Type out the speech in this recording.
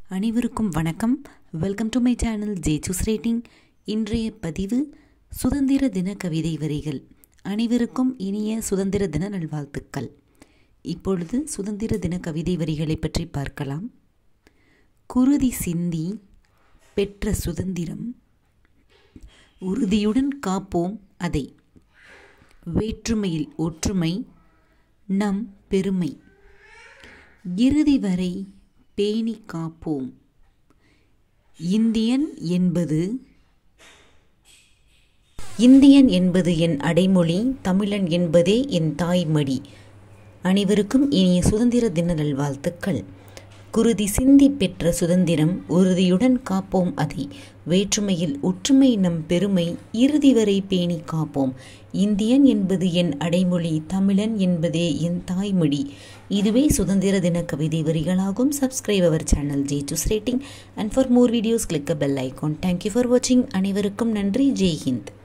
அனைவருக்கும் வணக்கம் welcome to my channel J சூஸ் ரேட்டிங் இன்றைய பதிவு சுதந்திர தின கவிதை வரிகள் அனைவருக்கும் இனிய சுதந்திர தின நல்வாழ்த்துக்கள் இப்பொழுது சுதந்திர தின கவிதை வரிகளை பற்றி பார்க்கலாம் குருதி சிந்தி பெற்ற சுதந்திரம் உறுதியுடன் காப்போம் அதை வேற்றுமையில் ஒற்றுமை நம் பெருமை இறுதி வரை பேணி காப்போம் இந்தியன் என்பது இந்தியன் என்பது என் அடைமொழி தமிழன் என்பதே என் தாய்மடி அனைவருக்கும் இனிய சுதந்திர தின நல்வாழ்த்துக்கள் குருதி சிந்தி பெற்ற சுதந்திரம் உறுதியுடன் காப்போம் அதை வேற்றுமையில் ஒற்றுமை நம் பெருமை இறுதி வரை பேணி காப்போம் இந்தியன் என்பது என் அடைமொழி தமிழன் என்பதே என் தாய்மொழி இதுவே சுதந்திர தின கவிதை வரிகளாகும் subscribe our channel J to rating and for more videos click bell icon thank you for வாட்சிங் அனைவருக்கும் நன்றி ஜெய் ஹிந்த்